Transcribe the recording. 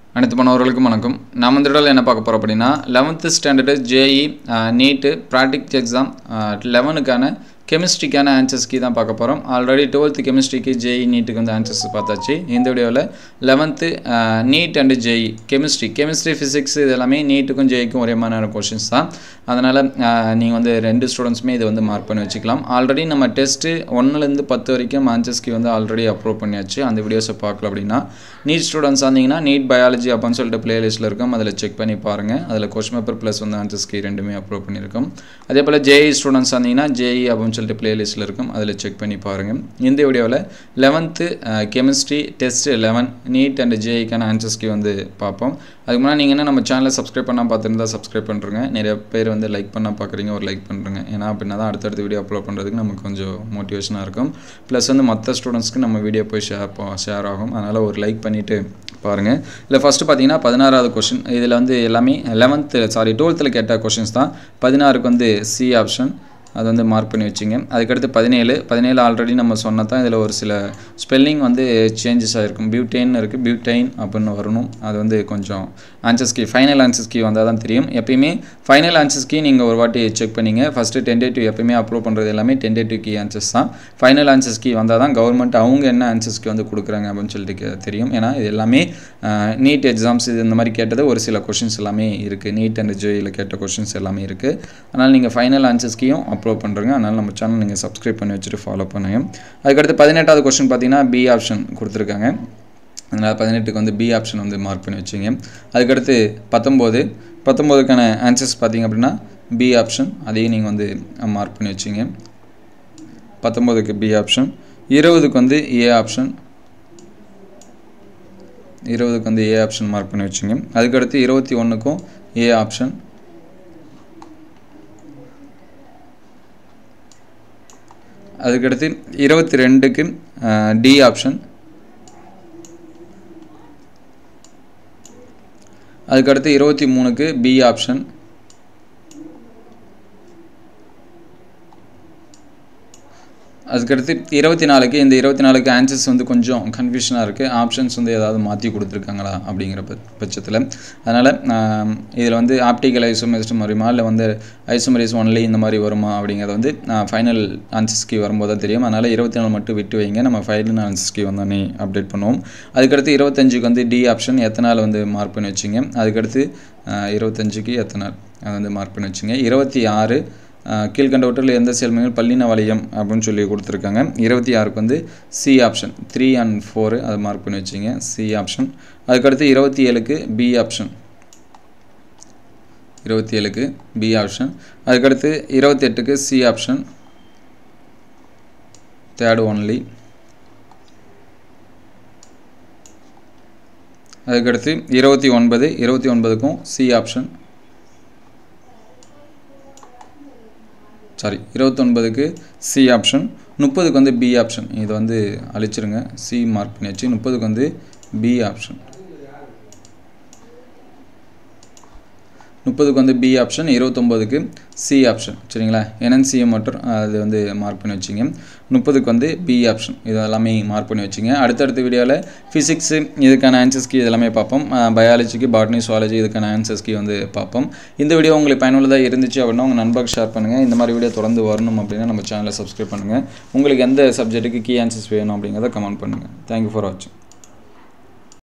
அனைத்து மாணவர்களுக்கும் வணக்கம் நாம் இந்த இடத்துல என்ன பார்க்க போகிறோம் அப்படின்னா eleventh standard JEE NEET practice exam லெவனுக்கான கெமிஸ்ட்ரிக்கான ஆன்சர்ஸ் கீ தான் பார்க்க போகிறோம் ஆல்ரெடி டுவெல்த்து கெமிஸ்ட்ரிக்கு ஜேஇ நீட்டுக்கு வந்து ஆன்சர்ஸ் பார்த்தாச்சு இந்த வீடியோவில் eleventh NEET and JEE chemistry chemistry physics இது எல்லாமே நீட்டுக்கும் ஜேஇக்கும் ஒரே மாதிரியான கொஷின்ஸ் தான் அதனால் நீங்கள் வந்து ரெண்டு ஸ்டூடெண்ட்ஸுமே இதை வந்து மார்க் பண்ணி வச்சுக்கலாம் ஆல்ரெடி நம்ம டெஸ்ட்டு ஒன்றுலேருந்து பத்து வரைக்கும் ஆன்சர்ஸ் கீ வந்து ஆல்ரெடி அப்ரூவ் பண்ணியாச்சு அந்த வீடியோஸை பார்க்கல அப்படின்னா நீட் ஸ்டூடெண்ட்ஸ் வந்தீங்கன்னா நீட் பயாலஜி அப்படின்னு சொல்லிட்டு பிளேலிஸ்ட்டில் இருக்கும் அதில் செக் பண்ணி பாருங்கள் அதில் கொஸ்டின் பேப்பர் ப்ளஸ் வந்து ஆன்சர்ஸ் கீ ரெண்டுமே அப்ரூவ் பண்ணியிருக்கோம் அதே போல் ஜேஇ ஸ்டூடெண்ட்ஸ் வந்தீங்கன்னா ஜேஇ அப்படின்னு சொல்லிட்டு பிளேலிஸ்ட்டில் இருக்கும் அதில் செக் பண்ணி பாருங்கள் இந்த வீடியோவில் eleventh chemistry test eleven NEET and ஜேஇக்கான ஆன்சர்ஸ் கீ வந்து பார்ப்போம் அதுக்கு முன்னாடி நீங்கள் என்ன நம்ம சேனலை சப்ஸ்கிரைப் பண்ணால் பார்த்துருந்தா சப்ஸ்கிரைப் பண்ணுறங்க நிறைய பேர் வந்து லைக் பண்ணால் பார்க்குறீங்க ஒரு லைக் பண்ணுறங்க ஏன்னா அப்படின்னா தான் அடுத்தடுத்த வீடியோ அப்லோட் பண்ணுறதுக்கு நமக்கு கொஞ்சம் மோட்டிவேஷனாக இருக்கும் ப்ளஸ் வந்து மற்ற ஸ்டூடெண்ட்ஸ்க்கு நம்ம வீடியோ போய் ஷேர் ஷேர் ஆகும் அதனால் ஒரு லைக் பண்ணிவிட்டு பாருங்கள் இல்லை ஃபஸ்ட்டு பார்த்தீங்கன்னா பதினாறாவது கொஷின் இதில் வந்து எல்லாமே லெவன்த்து சாரி டுவெல்த்தில் கேட்ட கொஷின்ஸ் தான் பதினாறுக்கு வந்து சி ஆப்ஷன் அது வந்து மார்க் பண்ணி வச்சுங்க அதுக்கடுத்து பதினேழு பதினேழு ஆல்ரெடி நம்ம சொன்னதான் இதில் ஒரு சில ஸ்பெல்லிங் வந்து சேஞ்சஸ் ஆகிருக்கும் பியூட்டைன் இருக்குது பியூட்டைன் அப்படின்னு வரணும் அது வந்து கொஞ்சம் answers key final answers key வந்தால் தான் தெரியும் எப்பயுமே ஃபைனல் ஆன்சர்ஸ் கீ நீங்கள் ஒரு வாட்டி செக் பண்ணிங்க ஃபஸ்ட்டு டென்டேட்டிவ் எப்பயுமே அப்ரூவ் பண்ணுறது எல்லாமே டென்டேட்டிவ் கீ ஆன்சர்ஸ் தான் ஃபைனல் ஆன்சர்ஸ் கீ வந்தால் தான் கவர்மெண்ட் அவங்க என்ன ஆன்சர்ஸ் கீ வந்து கொடுக்குறாங்க அப்படின்னு சொல்லிட்டு தெரியும் ஏன்னா இது எல்லாமே நீட் எக்ஸாம்ஸ் இது இந்த மாதிரி கேட்டது ஒரு சில கொஷின்ஸ் எல்லாமே இருக்குது நீட் அண்ட் ஜேயில் கேட்ட கொஷின்ஸ் எல்லாமே இருக்குது அதனால் நீங்கள் ஃபைனல் ஆன்சர்ஸ் கீயும் அப்லோட் பண்ணுறங்க அதனால் நம்ம சேனல் நீங்கள் சப்ஸ்கிரைப் பண்ணி வச்சுட்டு ஃபாலோ பண்ணுங்க அதுக்கடுத்து பதினெட்டாவது கொஸ்டின் பார்த்தீங்கன்னா பி ஆப்ஷன் கொடுத்துருக்காங்க அதனால் பதினெட்டுக்கு வந்து பி ஆப்ஷன் வந்து மார்க் பண்ணி வச்சுங்க அதுக்கடுத்து பத்தொம்போது பத்தொம்போதுக்கான ஆன்சர்ஸ் பார்த்தீங்க அப்படின்னா பி ஆப்ஷன் அதையும் நீங்கள் வந்து மார்க் பண்ணி வச்சுங்க பத்தொம்போதுக்கு பி ஆப்ஷன் இருபதுக்கு வந்து ஏ ஆப்ஷன் இருபதுக்கு வந்து ஏ ஆப்ஷன் மார்க் பண்ணி வச்சுங்க அதுக்கடுத்து இருபத்தி ஒன்றுக்கும் ஏ ஆப்ஷன் அதுக்கடுத்து இருபத்தி ரெண்டுக்கு டி ஆப்ஷன் அதுக்கடுத்து இருபத்தி மூணுக்கு பி ஆப்ஷன் அதுக்கடுத்து இருபத்தி நாலுக்கு இந்த இருபத்தி நாலுக்கு ஆன்சர்ஸ் வந்து கொஞ்சம் கன்ஃபியூஷனாக இருக்குது ஆப்ஷன்ஸ் வந்து ஏதாவது மாற்றி கொடுத்துருக்காங்களா அப்படிங்கிற பட்சத்தில் அதனால் இதில் வந்து ஆப்டிக்கல் ஐசோமெரிஸ்ட் வருமா இல்லை வந்து ஐசோமெரிஸ் ஒன்லி இந்த மாதிரி வருமா அப்படிங்கிறத வந்து ஃபைனல் ஆன்சர்ஸ்க்கு வரும்போது தான் தெரியும் அதனால் இருபத்தி நாலு மட்டும் விட்டு வைங்க நம்ம ஃபைனல் ஆன்சர்ஸ்க்கு வந்தோடனே அப்டேட் பண்ணுவோம் அதுக்கடுத்து இருபத்தஞ்சுக்கு வந்து டி ஆப்ஷன் எத்தனை நாள் வந்து மார்க் பண்ணி வச்சிங்க அதுக்கடுத்து இருபத்தஞ்சுக்கு எத்தனை நாள் அது வந்து மார்க் பண்ணி வச்சுங்க இருபத்தி ஆறு கீழ்கண்டவற்றில் எந்த செயல்முறைகள் பல்லின வளையம் அப்படின்னு சொல்லி கொடுத்துருக்காங்க இருபத்தி ஆறுக்கு வந்து C option three and four அதை மார்க் பண்ணி வச்சிங்க சி ஆப்ஷன் அதுக்கடுத்து இருபத்தி ஏழுக்கு பி ஆப்ஷன் இருபத்தி ஏழுக்கு பி ஆப்ஷன் அதுக்கடுத்து இருபத்தெட்டுக்கு சி ஆப்ஷன் தேர்ட் ஒன்லி அதுக்கடுத்து இருபத்தி ஒன்பது இருபத்தி ஒன்பதுக்கும் சி ஆப்ஷன் சாரி இருபத்தொன்பதுக்கு சி ஆப்ஷன் முப்பதுக்கு வந்து பி ஆப்ஷன் இதை வந்து அழிச்சிருங்க சி மார்க் பண்ணியாச்சு முப்பதுக்கு வந்து பி ஆப்ஷன் முப்பதுக்கு வந்து பி ஆப்ஷன் இருபத்தொம்போதுக்கு சி ஆப்ஷன் சரிங்களா என்என்சிஏ மட்டும் அது வந்து மார்க் பண்ணி வச்சிங்க முப்பதுக்கு வந்து பி ஆப்ஷன் இது எல்லாமே மார்க் பண்ணி வச்சிங்க அடுத்தடுத்த வீடியோவில் ஃபிசிக்ஸு இதுக்கான ஆன்சர்ஸ்க்கு இதெல்லாமே பார்ப்போம் பயாலஜிக்கு பாட்னி சுவாலஜி இதுக்கான ஆன்சர்ஸ்க்கு வந்து பார்ப்போம் இந்த வீடியோ உங்களுக்கு பயனுள்ளதாக இருந்துச்சு அப்படின்னா உங்கள் நண்பருக்கு ஷேர் பண்ணுங்கள் இந்த மாதிரி வீடியோ தொடர்ந்து வரணும் அப்படின்னா நம்ம சேனலை சப்ஸ்கிரைப் பண்ணுங்கள் உங்களுக்கு எந்த சப்ஜெக்ட்டுக்கு கீ ஆன்சர்ஸ் வேணும் அப்படிங்கிறத கமெண்ட் பண்ணுங்கள் தேங்க்யூ ஃபார் வாட்சிங்